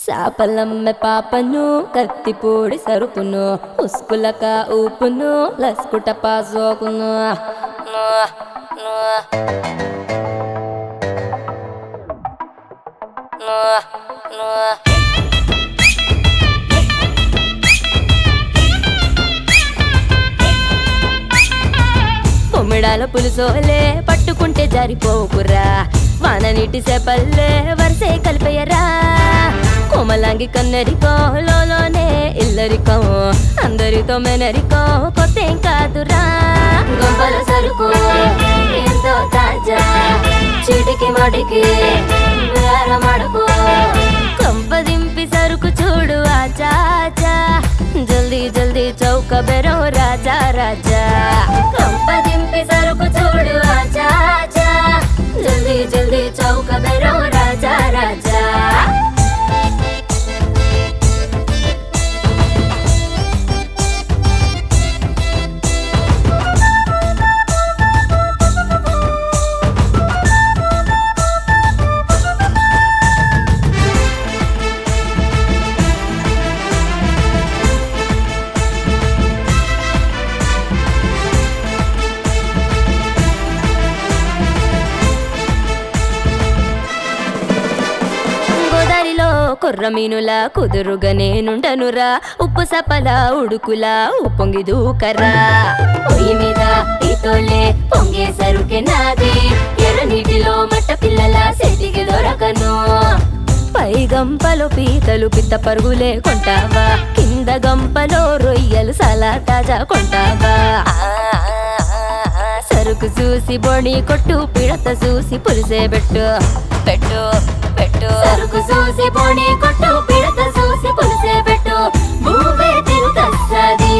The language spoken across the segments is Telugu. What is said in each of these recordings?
శాపలమ్మె పాపను కత్తిపూడి సరుకును ఉస్కులక ఊపును లస్కుట పాసోకును బొమ్మిడాల పులుసోలే పట్టుకుంటే జారిపోకురా వాన నీటి సేపల్లే వరసే కలిపేయరా కోమలాంగి కన్నరికో లోలోనే ఇల్లరికో అందరితో మెనరికో కొత్త ఏం కాదురా గొంపల సరుకు ఎంతో తాజా చీటికి మాటికి మడకు కంపదింపి సరుకు చూడు ఆచా ఆచా జల్దీ జల్దీ చౌక బెరో రాజా రాజా కంపదింపి సరుకు చూడు ఆచా ఆచా జల్దీ జల్దీ చౌక బెరో రాజా రాజా గోదారిలో కొర్ర మీనుల కుదురుగా నేనుండనురా ఉప్పు సపల ఉడుకుల ఉప్పొంగి దూకరా పొయ్యి మీద పీతోలే పొంగే సరుకే నాది ఎర్ర నీటిలో మట్ట పిల్లల సెటికి దొరకను పై గంపలో పీతలు పిత్త పరుగులే కొంటావా కింద గంపలో రొయ్యలు సలా తాజా కొంటావా సరుకు చూసి బొడి కొట్టు పిడత చూసి పులిసే పెట్టు పెట్టు పెట్టు సరుకు చూసి బొడి కొట్టు పిడత చూసి పులిసే పెట్టు భూవే తిరుగస్తది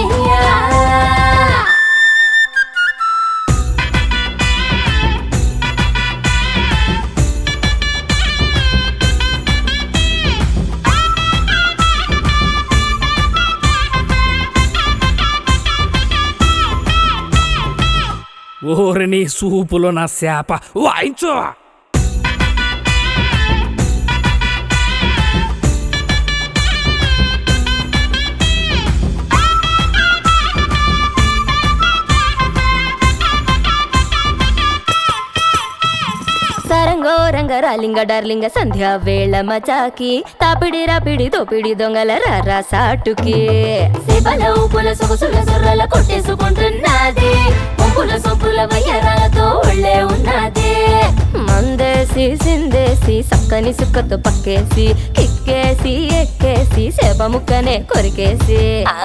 ఓరిని సూపులో నా శాప వాయించు సరంగో రంగ రాలింగ డార్లింగ సంధ్యా వేళ మచాకి తాపిడి రాపిడి దోపిడి దొంగల రారా సాటుకి శిబల ఊపుల సొగసుల సొర్రల కొట్టేసుకుంటున్నది పంపుల సొంపుల వయ్యరాలతో ఒళ్ళే ఉన్నది మందేసి సిందేసి సక్కని సుక్కతో పక్కేసి కిక్కేసి ఎక్కేసి సేప ముక్కనే కొరికేసి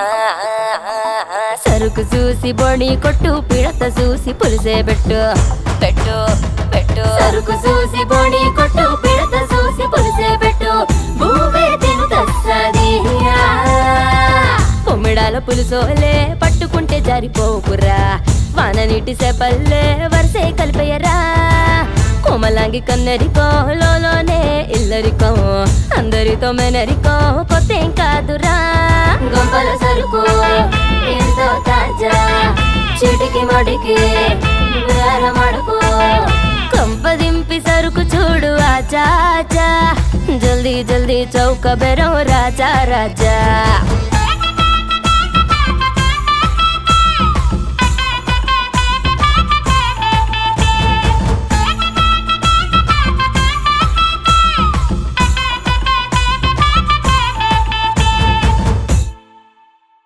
సరుకు చూసి బొడి కొట్టు పిడత చూసి పులిసే పెట్టు పెట్టు పెట్టు సరుకు చూసి బొడి కొట్టు పిడత చూసి పులిసే పెట్టు భూవే తినుకస్తది పొమ్మిడాల పులుసోలే పట్టుకుంటే జారిపోకురా వాన నీటి సేపల్లే వరసే కలిపేయరా కోమలాంగి కన్నరికో లోలోనే ఇల్లరికో అందరితో మెనరికో కొత్త ఏం కాదురా గొంపల సరుకు ఎంతో తాజా చీటికి మడికి మడకు కంపదింపి సరుకు చూడు ఆచా ఆచా జల్దీ జల్దీ చౌక బెరో రాజా రాజా